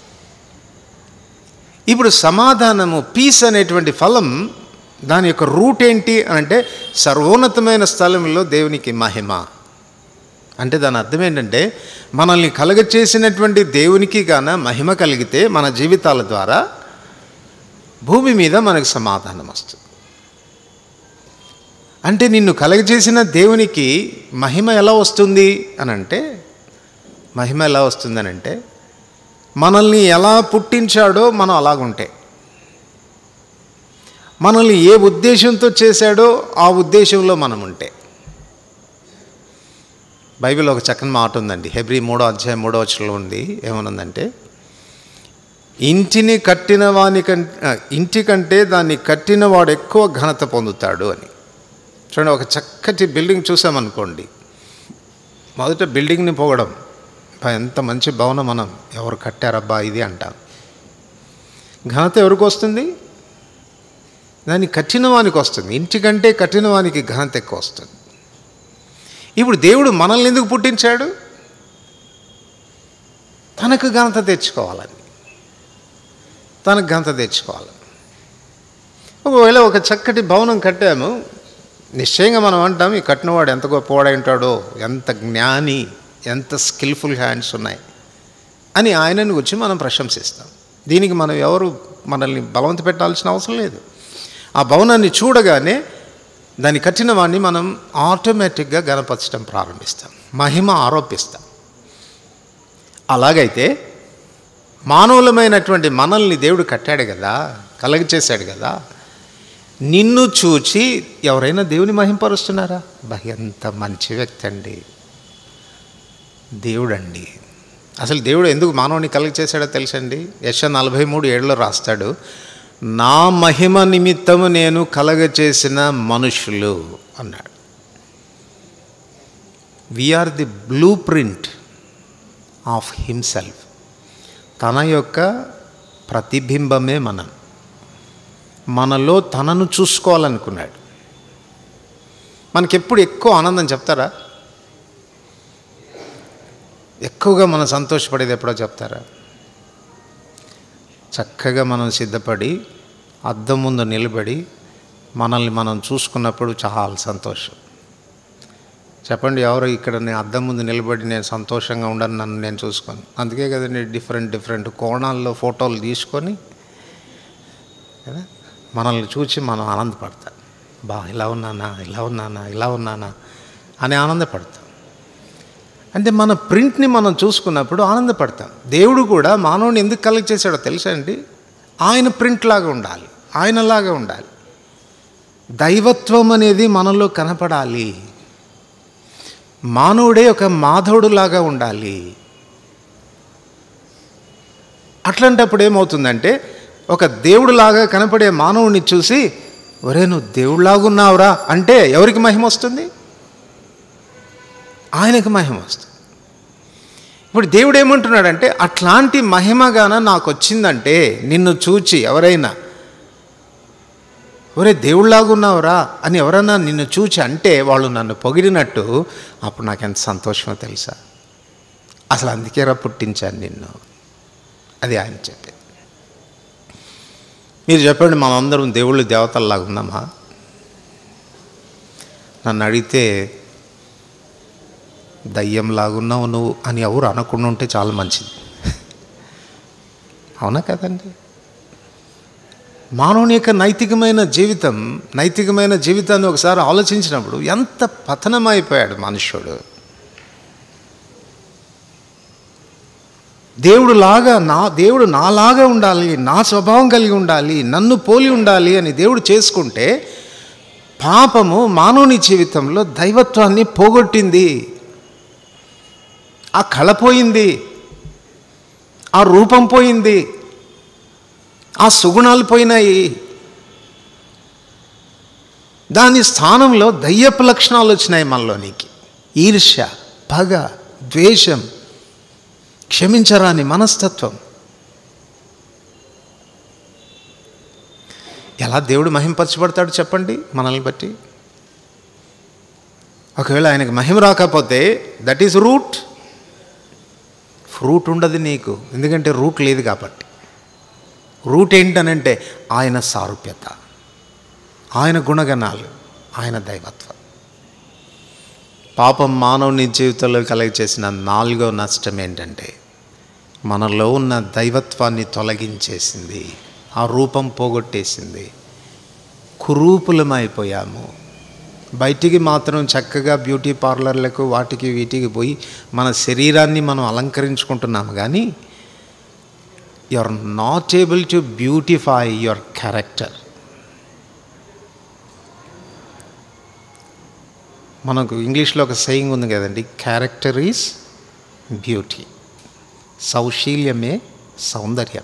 S1: ఇప్పుడు సమాధానము పీస్ అనేటువంటి ఫలం దాని యొక్క రూట్ ఏంటి అని అంటే సర్వోన్నతమైన స్థలంలో దేవునికి మహిమ అంటే దాని అర్థం ఏంటంటే మనల్ని కలగచేసినటువంటి దేవునికి గాన మహిమ కలిగితే మన జీవితాల ద్వారా భూమి మీద మనకు సమాధానం వస్తుంది అంటే నిన్ను కలగజేసిన దేవునికి మహిమ ఎలా వస్తుంది అని అంటే మహిమ ఎలా వస్తుందని అంటే మనల్ని ఎలా పుట్టించాడో మనం అలాగుంటే మనల్ని ఏ ఉద్దేశంతో చేశాడో ఆ ఉద్దేశంలో మనం ఉంటే బైబిల్ ఒక చక్కని మాట ఉందండి హెబ్రి మూడో అధ్యాయం మూడో వచ్చలో ఉంది ఏమనుందంటే ఇంటిని కట్టిన వాని కంటే ఇంటి కంటే దాన్ని కట్టిన వాడు ఎక్కువ ఘనత పొందుతాడు అని చూడండి ఒక చక్కటి బిల్డింగ్ చూసామనుకోండి మొదట బిల్డింగ్ని పోవడం "అబ్బా, ఎంత మంచి భవనం మనం ఎవరు కట్టారబ్బా ఇది అంటాం ఘనత ఎవరికి వస్తుంది దాన్ని కట్టిన వానికి వస్తుంది ఇంటికంటే కట్టిన వానికి ఘనత ఎక్కువ వస్తుంది ఇప్పుడు దేవుడు మనల్ని ఎందుకు పుట్టించాడు తనకు ఘనత తెచ్చుకోవాలని తనకు ఘనత తెచ్చుకోవాలి ఒకవేళ ఒక చక్కటి భవనం కట్టాము నిశ్చయంగా మనం అంటాం ఈ కట్టినవాడు ఎంత గొప్పవాడై ఉంటాడో ఎంత జ్ఞాని ఎంత స్కిల్ఫుల్ హ్యాండ్స్ ఉన్నాయి అని ఆయనను వచ్చి మనం ప్రశంసిస్తాం దీనికి మనం ఎవరు మనల్ని బలవంత పెట్టాల్సిన అవసరం లేదు ఆ భవనాన్ని చూడగానే దాన్ని కట్టిన వాడిని మనం ఆటోమేటిక్గా గనపరచడం ప్రారంభిస్తాం మహిమ ఆరోపిస్తాం అలాగైతే మానవులమైనటువంటి మనల్ని దేవుడు కట్టాడు కదా కలగ చేశాడు కదా నిన్ను చూచి ఎవరైనా దేవుని మహింపరుస్తున్నారా బా ఎంత మంచి వ్యక్తి అండి దేవుడండి అసలు దేవుడు ఎందుకు మానవుని కలుగ చేశాడో తెలుసండి యశ నలభై మూడు ఏళ్ళలో రాస్తాడు నా మహిమ నిమిత్తము నేను కలగ చేసిన మనుషులు అన్నాడు we are the blueprint of himself తన యొక్క ప్రతిబింబమే మనం మనలో తనను చూసుకోవాలనుకున్నాడు మనకెప్పుడు ఎక్కువ ఆనందం చెప్తారా ఎక్కువగా మనం సంతోషపడేది ఎప్పుడో చెప్తారా చక్కగా మనం సిద్ధపడి అద్దం ముందు నిలబడి మనల్ని మనం చూసుకున్నప్పుడు చాలా సంతోషం చెప్పండి ఎవరు ఇక్కడ నేను అద్దం ముందు నిలబడి నేను సంతోషంగా ఉండను నన్ను నేను చూసుకొని అందుకే కదండి డిఫరెంట్ డిఫరెంట్ కోణాల్లో ఫోటోలు తీసుకొని కదా మనల్ని చూసి మనం ఆనందపడతాం బా ఇలా ఉన్నానా ఇలా ఉన్నానా ఇలా ఉన్నానా అని ఆనందపడతాం అంటే మన ప్రింట్ని మనం చూసుకున్నప్పుడు ఆనందపడతాం దేవుడు కూడా మానవుని ఎందుకు కలెక్ట్ చేశాడో తెలుసా అండి ఆయన ప్రింట్ లాగా ఉండాలి ఆయనలాగా ఉండాలి దైవత్వం అనేది మనలో కనపడాలి మానవుడే ఒక మాధవుడులాగా ఉండాలి అట్లాంటప్పుడు ఏమవుతుందంటే ఒక దేవుడులాగా కనపడే మానవుడిని చూసి ఒరే నువ్వు దేవుడిలాగున్నావురా అంటే ఎవరికి మహిమ వస్తుంది ఆయనకి మహిమ వస్తుంది ఇప్పుడు దేవుడు ఏమంటున్నాడంటే అట్లాంటి మహిమగాన నాకు వచ్చిందంటే నిన్ను చూచి ఎవరైనా ఒరే దేవుళ్ళలాగున్నావురా అని ఎవరన్నా నిన్ను చూచి అంటే వాళ్ళు నన్ను పొగిడినట్టు అప్పుడు నాకు ఎంత సంతోషమో తెలుసా అసలు అందుకేరా పుట్టించాను నిన్ను అది ఆయన చెప్పేది మీరు చెప్పండి మనందరం దేవుళ్ళు దేవతల్లాగా ఉన్నామా నన్ను అడిగితే దయ్యంలాగున్నావు నువ్వు అని ఎవరు అనకుండా ఉంటే చాలా మంచిది అవునా కదండి మానవుని యొక్క నైతికమైన జీవితం నైతికమైన జీవితాన్ని ఒకసారి ఆలోచించినప్పుడు ఎంత పతనమైపోయాడు మనుష్యుడు దేవుడు లాగా నా దేవుడు నాలాగా ఉండాలి నా స్వభావం కలిగి ఉండాలి నన్ను పోలి ఉండాలి అని దేవుడు చేసుకుంటే పాపము మానవుని జీవితంలో దైవత్వాన్ని పోగొట్టింది ఆ కళ పోయింది ఆ రూపం పోయింది ఆ సుగుణాలు పోయినాయి దాని స్థానంలో దయ్యపు లక్షణాలు వచ్చినాయి మనలోనికి ఈర్ష్య పగ ద్వేషం క్షమించరాని మనస్తత్వం ఎలా దేవుడు మహింపరచబడతాడు చెప్పండి మనల్ని బట్టి ఒకవేళ ఆయనకు మహిమ రాకపోతే దట్ ఈజ్ రూట్ ఫ్రూట్ ఉండదు నీకు ఎందుకంటే రూట్ లేదు కాబట్టి రూట్ ఏంటనంటే ఆయన సారూప్యత ఆయన గుణగణాలు ఆయన దైవత్వం పాపం మానవుని జీవితంలో కలగ చేసిన నాలుగో నష్టం ఏంటంటే మనలో ఉన్న దైవత్వాన్ని తొలగించేసింది ఆ రూపం పోగొట్టేసింది కురూపులమైపోయాము బయటికి మాత్రం చక్కగా బ్యూటీ పార్లర్లకు వాటికి వీటికి పోయి మన శరీరాన్ని మనం అలంకరించుకుంటున్నాము కానీ you are not able to beautify your character మనకు ఇంగ్లీష్లో ఒక సెయింగ్ ఉంది కదండి క్యారెక్టర్ ఈజ్ బ్యూటీ సౌశీల్యమే సౌందర్యం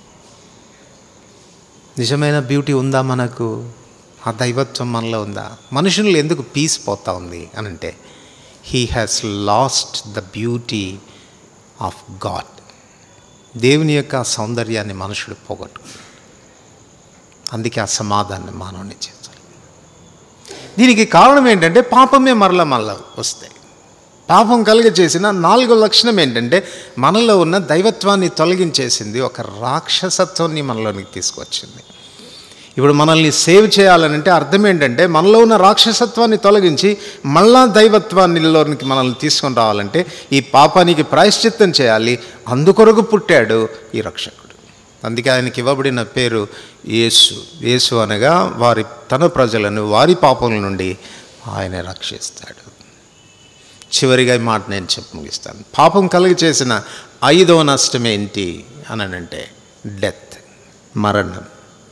S1: నిజమైన బ్యూటీ ఉందా మనకు ఆ దైవత్వం మనలో ఉందా మనుషులు ఎందుకు పీస్ పోతా ఉంది అని అంటే he has lost the beauty of God దేవుని యొక్క సౌందర్యాన్ని మనుషుడు పోగొట్టు అందుకే ఆ సమాధాన్ని మానవుని చేస్తారు దీనికి కారణం ఏంటంటే పాపమే మరల మరల వస్తాయి పాపం కలుగ చేసిన నాలుగో లక్షణం ఏంటంటే మనలో ఉన్న దైవత్వాన్ని తొలగించేసింది ఒక రాక్షసత్వాన్ని మనలోనికి తీసుకొచ్చింది ఇప్పుడు మనల్ని సేవ్ చేయాలనంటే అర్థం ఏంటంటే మనలో ఉన్న రాక్షసత్వాన్ని తొలగించి మళ్ళా దైవత్వాన్నిలోనికి మనల్ని తీసుకొని రావాలంటే ఈ పాపానికి ప్రాయశ్చిత్తం చేయాలి అందుకొరకు పుట్టాడు ఈ రక్షకుడు అందుకే ఆయనకి ఇవ్వబడిన పేరు యేసు యేసు అనగా వారి తన ప్రజలను వారి పాపల నుండి ఆయన రక్షిస్తాడు చివరిగా ఈ మాట నేను చెప్పి ముగిస్తాను పాపం కలిగి చేసిన ఐదవ నష్టం ఏంటి అని అంటే డెత్ మరణం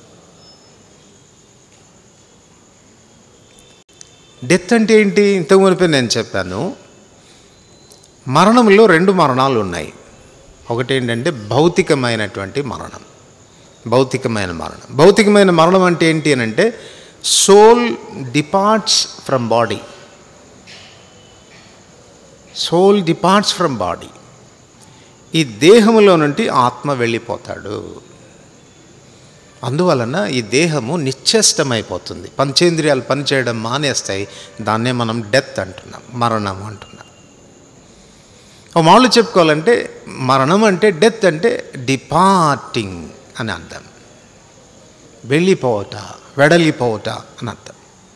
S1: డెత్ అంటే ఏంటి ఇంతకు మునిపే నేను చెప్పాను మరణంలో రెండు మరణాలు ఉన్నాయి ఒకటి ఏంటంటే భౌతికమైనటువంటి మరణం భౌతికమైన మరణం భౌతికమైన మరణం అంటే ఏంటి అని అంటే soul departs from body soul departs from body ఈ దేహములో నుండి ఆత్మ వెళ్ళిపోతాడు అందువలన ఈ దేహము నిశ్చేష్టమైపోతుంది పంచేంద్రియాలు పనిచేయడం మానేస్తాయి దాన్నే మనం డెత్ అంటున్నాం మరణం అంటున్నాం ఓ మామూలు చెప్పుకోవాలంటే మరణం అంటే డెత్ అంటే డిపార్టింగ్ అని అర్థం వెళ్ళిపోవట వెడలిపోవట అని అర్థం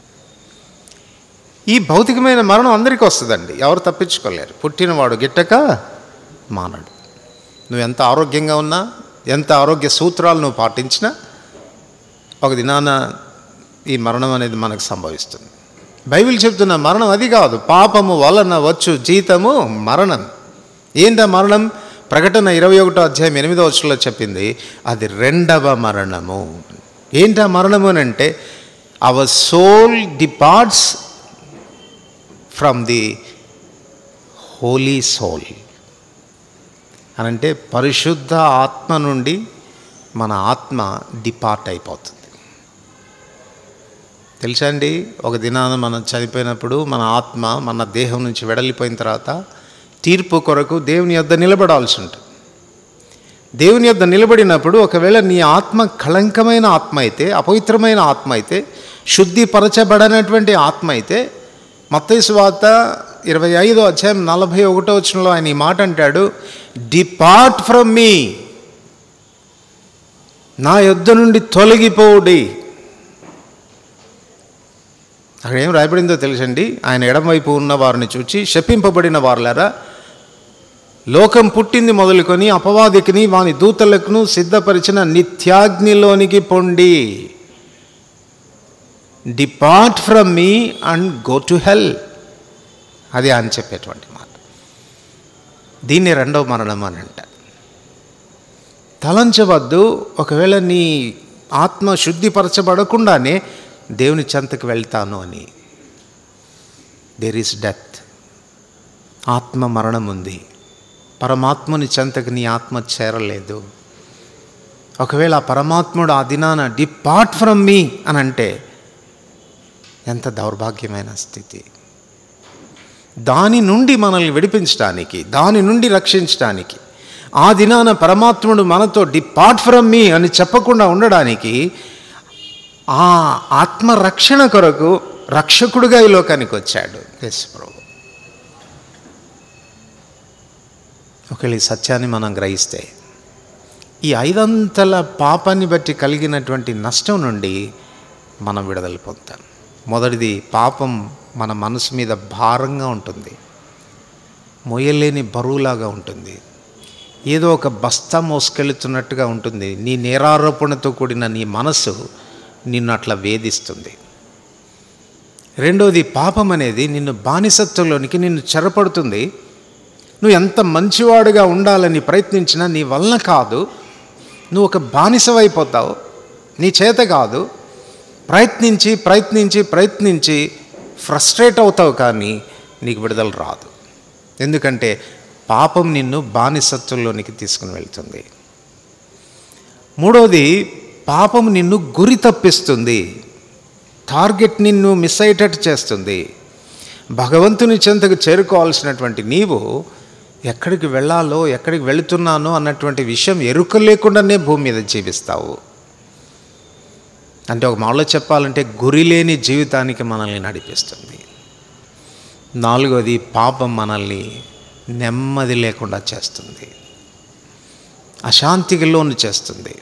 S1: ఈ భౌతికమైన మరణం అందరికీ వస్తుందండి ఎవరు తప్పించుకోలేరు పుట్టినవాడు గిట్టక మానడు నువ్వు ఎంత ఆరోగ్యంగా ఉన్నా ఎంత ఆరోగ్య సూత్రాలు నువ్వు పాటించినా ఒక దినాన ఈ మరణం అనేది మనకు సంభవిస్తుంది బైబిల్ చెప్తున్న మరణం అది కాదు పాపము వలన వచ్చు జీతము మరణం ఏంటా మరణం ప్రకటన ఇరవై ఒకటో అధ్యాయం ఎనిమిదో వచ్చంలో చెప్పింది అది రెండవ మరణము ఏంటా మరణము అని అంటే our soul departs from the holy soul అనంటే పరిశుద్ధ ఆత్మ నుండి మన ఆత్మ డిపార్ట్ అయిపోతుంది తెలుసా అండి ఒక దినాన మనం చనిపోయినప్పుడు మన ఆత్మ మన దేహం నుంచి వెడలిపోయిన తర్వాత తీర్పు కొరకు దేవుని యొద్ద నిలబడాల్సి ఉంటుంది దేవుని యొద్ద నిలబడినప్పుడు ఒకవేళ నీ ఆత్మ కళంకమైన ఆత్మ అయితే అపవిత్రమైన ఆత్మ అయితే శుద్ధిపరచబడనటువంటి ఆత్మ అయితే మత్తయి వార్త ఇరవై ఐదో అధ్యాయం నలభై ఒకటో వచనంలో ఆయన ఈ మాట అంటాడు డిపార్ట్ ఫ్రమ్ మీ నా యొద్ద నుండి తొలగిపోవుడి అక్కడ ఏం రాయబడిందో తెలుసండి ఆయన ఎడమవైపు ఉన్న వారిని చూచి శపింపబడిన వారులారా లోకం పుట్టింది మొదలుకొని అపవాదికిని వాని దూతలకును సిద్ధపరిచిన నిత్యాగ్నిలోనికి పొండి depart from me and go to hell అది ఆయన చెప్పేటువంటి మాట దీన్ని రెండవ మరణం అని అంటారు తలంచవద్దు ఒకవేళ నీ ఆత్మ శుద్ధిపరచబడకుండానే దేవుని చెంతకు వెళ్తాను అని దేర్ ఈస్ డెత్ ఆత్మ మరణం ఉంది పరమాత్ముని చెంతకు నీ ఆత్మ చేరలేదు ఒకవేళ ఆ పరమాత్ముడు ఆ దినాన డిపార్ట్ ఫ్రమ్ మీ అని అంటే ఎంత దౌర్భాగ్యమైన స్థితి దాని నుండి మనల్ని విడిపించడానికి దాని నుండి రక్షించడానికి ఆ దినాన పరమాత్ముడు మనతో డిపార్ట్ ఫ్రమ్ మీ అని చెప్పకుండా ఉండడానికి ఆ ఆత్మరక్షణ కొరకు రక్షకుడుగా ఈ లోకానికి వచ్చాడు ఎస్ ప్రభు ఒకవేళ ఈ సత్యాన్ని మనం గ్రహిస్తే ఈ ఐదంతల పాపాన్ని బట్టి కలిగినటువంటి నష్టం నుండి మనం విడుదల పొందుతాం మొదటిది పాపం మన మనసు మీద భారంగా ఉంటుంది మొయ్యలేని బరువులాగా ఉంటుంది ఏదో ఒక బస్తా మోసుకెళ్తున్నట్టుగా ఉంటుంది నీ నేరారోపణతో కూడిన నీ మనసు నిన్ను అట్లా వేధిస్తుంది రెండోది పాపం అనేది నిన్ను బానిసత్వంలోనికి నిన్ను చెరపడుతుంది నువ్వు ఎంత మంచివాడుగా ఉండాలని ప్రయత్నించినా నీ వలన కాదు నువ్వు ఒక బానిసవైపోతావు నీ చేత కాదు ప్రయత్నించి ప్రయత్నించి ప్రయత్నించి ఫ్రస్ట్రేట్ అవుతావు కానీ నీకు విడుదల రాదు ఎందుకంటే పాపం నిన్ను బానిసత్వంలోనికి తీసుకుని వెళ్తుంది మూడోది పాపం నిన్ను గురి తప్పిస్తుంది టార్గెట్ నిన్ను మిస్ అయ్యేటట్టు చేస్తుంది భగవంతుని చెంతకు చేరుకోవాల్సినటువంటి నీవు ఎక్కడికి వెళ్ళాలో ఎక్కడికి వెళుతున్నానో అన్నటువంటి విషయం ఎరుక లేకుండానే భూమి మీద జీవిస్తావు అంటే ఒక మామూలుగా చెప్పాలంటే గురి లేని జీవితానికి మనల్ని నడిపిస్తుంది నాలుగోది పాపం మనల్ని నెమ్మది లేకుండా చేస్తుంది అశాంతికి లోను చేస్తుంది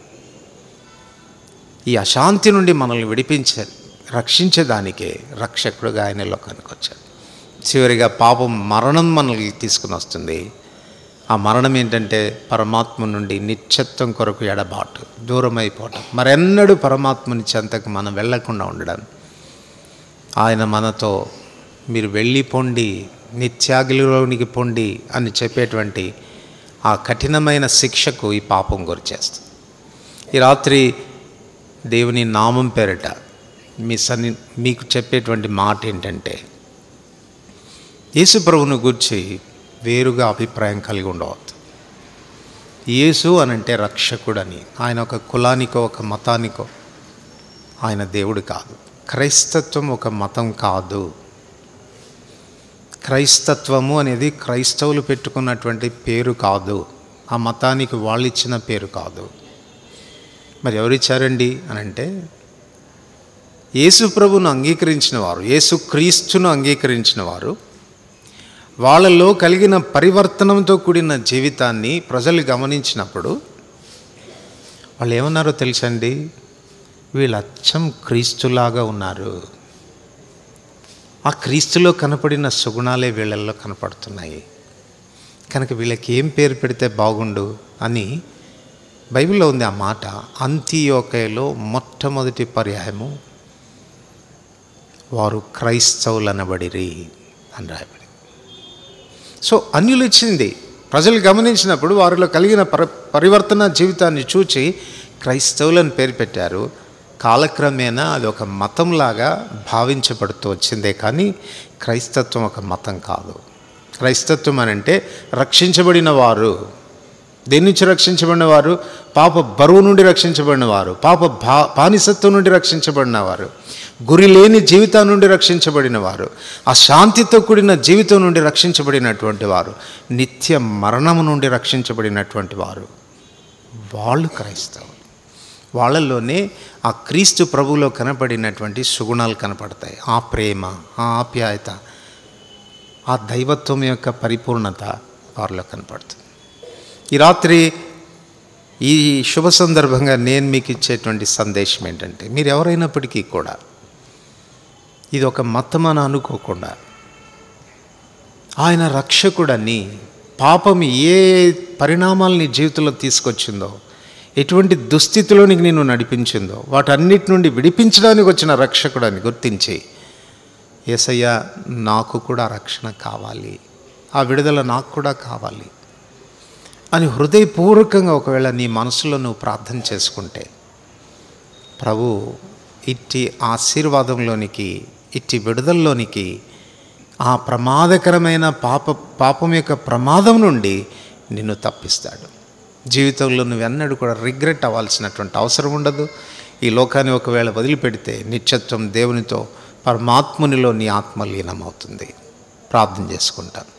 S1: ఈ అశాంతి నుండి మనల్ని విడిపించే రక్షించేదానికే రక్షకుడుగా ఆయన లోకానికి వచ్చాడు చివరిగా పాపం మరణం మనల్ని తీసుకుని వస్తుంది ఆ మరణం ఏంటంటే పరమాత్మ నుండి నిత్యత్వం కొరకు ఎడబాటు దూరం అయిపోవటం మరెన్నడూ పరమాత్మని చెంతకు మనం వెళ్లకుండా ఉండడం ఆయన మనతో మీరు వెళ్ళి పొండి నిత్యాగిలోనికి పొండి అని చెప్పేటువంటి ఆ కఠినమైన శిక్షకు ఈ పాపం గురి చేస్తుంది ఈ రాత్రి దేవుని నామం పేరిట మీ సన్ని మీకు చెప్పేటువంటి మాట ఏంటంటే యేసు ప్రభువును గూర్చి వేరుగా అభిప్రాయం కలిగి ఉండవద్దు యేసు అనంటే రక్షకుడని ఆయన ఒక కులానికో ఒక మతానికో ఆయన దేవుడు కాదు క్రైస్తత్వం ఒక మతం కాదు క్రైస్తత్వము అనేది క్రైస్తవులు పెట్టుకున్నటువంటి పేరు కాదు ఆ మతానికి వాళ్ళు ఇచ్చిన పేరు కాదు మరి ఎవరిచ్చారండి అని అంటే యేసు ప్రభును అంగీకరించిన వారు యేసు క్రీస్తును అంగీకరించిన వారు వాళ్ళలో కలిగిన పరివర్తనంతో కూడిన జీవితాన్ని ప్రజలు గమనించినప్పుడు వాళ్ళు ఏమన్నారో తెలుసండి వీళ్ళు అచ్చం క్రీస్తులాగా ఉన్నారు ఆ క్రీస్తులో కనపడిన సుగుణాలే వీళ్ళల్లో కనపడుతున్నాయి కనుక వీళ్ళకి ఏం పేరు పెడితే బాగుండు అని బైబిల్లో ఉంది ఆ మాట అంత్యోకయలో మొట్టమొదటి పర్యాయము వారు క్రైస్తవులనబడిరి అని రాయబడి సో అన్యులు ఇచ్చింది ప్రజలు గమనించినప్పుడు వారిలో కలిగిన పర పరివర్తన జీవితాన్ని చూచి క్రైస్తవులను పేరు పెట్టారు కాలక్రమేణా అది ఒక మతంలాగా భావించబడుతూ వచ్చిందే కానీ క్రైస్తత్వం ఒక మతం కాదు క్రైస్తత్వం అని అంటే రక్షించబడిన వారు దేని నుంచి రక్షించబడిన వారు పాప బరువు నుండి రక్షించబడిన వారు పాప భా బానిసత్వం నుండి రక్షించబడిన వారు గురి లేని జీవితం నుండి రక్షించబడిన వారు ఆ శాంతితో కూడిన జీవితం నుండి రక్షించబడినటువంటి వారు నిత్య మరణము నుండి రక్షించబడినటువంటి వారు వాళ్ళు క్రైస్తవులు వాళ్ళల్లోనే ఆ క్రీస్తు ప్రభువులో కనపడినటువంటి సుగుణాలు కనపడతాయి ఆ ప్రేమ ఆ ఆప్యాయత ఆ దైవత్వం యొక్క పరిపూర్ణత వారిలో కనపడుతుంది ఈ రాత్రి ఈ శుభ సందర్భంగా నేను మీకు ఇచ్చేటువంటి సందేశం ఏంటంటే మీరు ఎవరైనప్పటికీ కూడా ఇది ఒక మతం అని అనుకోకుండా ఆయన రక్షకుడని పాపం ఏ పరిణామాలని జీవితంలో తీసుకొచ్చిందో ఎటువంటి దుస్థితిలోనికి నేను నడిపించిందో వాటన్నిటి నుండి విడిపించడానికి వచ్చిన రక్షకుడని గుర్తించి ఏసయ్య నాకు కూడా రక్షణ కావాలి ఆ విడుదల నాకు కూడా కావాలి అని హృదయపూర్వకంగా ఒకవేళ నీ మనసులో నువ్వు ప్రార్థన చేసుకుంటే ప్రభు ఇట్టి ఆశీర్వాదంలోనికి ఇట్టి విడుదలలోనికి ఆ ప్రమాదకరమైన పాప పాపం యొక్క ప్రమాదం నుండి నిన్ను తప్పిస్తాడు జీవితంలో నువ్వెన్నడూ కూడా రిగ్రెట్ అవ్వాల్సినటువంటి అవసరం ఉండదు ఈ లోకాన్ని ఒకవేళ వదిలిపెడితే నిత్యత్వం దేవునితో పరమాత్మునిలో నీ ఆత్మ లీనమవుతుంది ప్రార్థన చేసుకుంటాను